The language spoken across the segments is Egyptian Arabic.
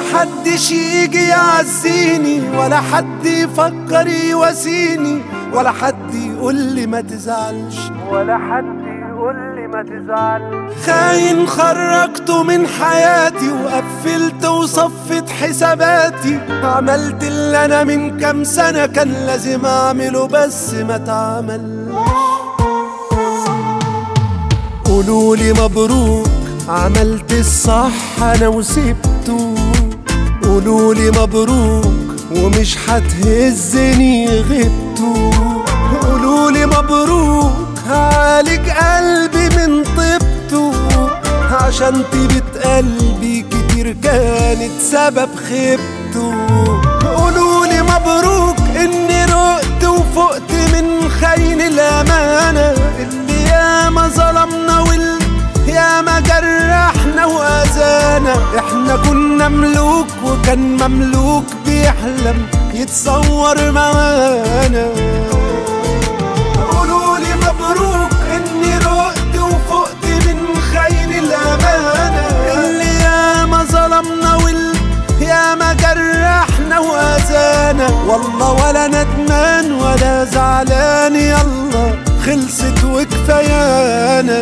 محدش يجي يعزيني ولا حد يفكر يواسيني ولا حد يقول لي ما تزعلش ولا حد يقول لي ما تزعل خاين خرجته من حياتي وقفلت وصفت حساباتي عملت اللي انا من كام سنة كان لازم اعمله بس ما اتعملش قولولي مبروك عملت الصح انا وسبته قولولي مبروك ومش هتهزني غبته قولولي مبروك هعالج قلبي من طيبته عشان طيبة قلبي كتير كانت سبب خيبته قولولي مبروك اني رقت وفقت من خاين الامانة اللي ياما ظلمنا واللي ياما جرحنا واذانا احنا كنا ملوك وكان مملوك بيحلم يتصور معانا قولولي مبروك اني رقت وفقت من خاين الامانه اللي ياما ظلمنا واللي ياما جرحنا واذانا والله ولا ندمان ولا زعلان يلا خلصت وكفايانا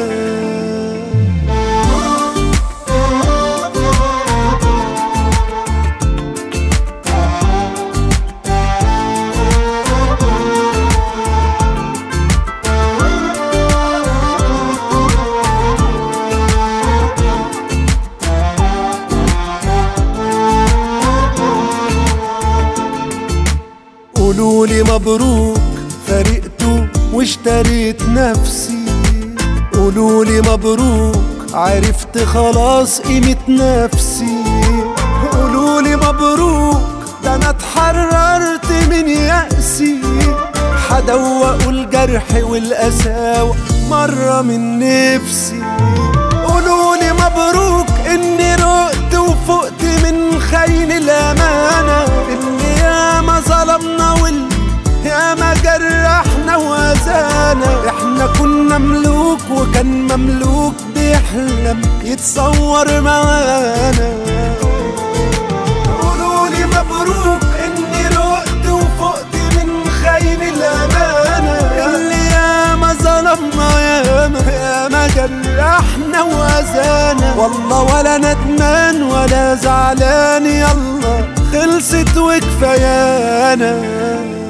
قولولي مبروك فرقته واشتريت نفسي قولولي مبروك عرفت خلاص قيمة نفسي قولولي مبروك ده انا اتحررت من يأسي حدوقوا الجرح والقساوة مرة من نفسي قولولي مبروك اني رقت وفقت من خاين الامانة اللي ياما ظلمنا واللي ياما جرحنا واذانا احنا كنا ملوك وكان مملوك بيحلم يتصور معانا قولولي مبروك اني رقت وفقت من خاين الامانه اللي ياما ظلمنا ياما ياما جرحنا واذانا والله ولا ندمان ولا زعلان يلا خلصت وكفايانا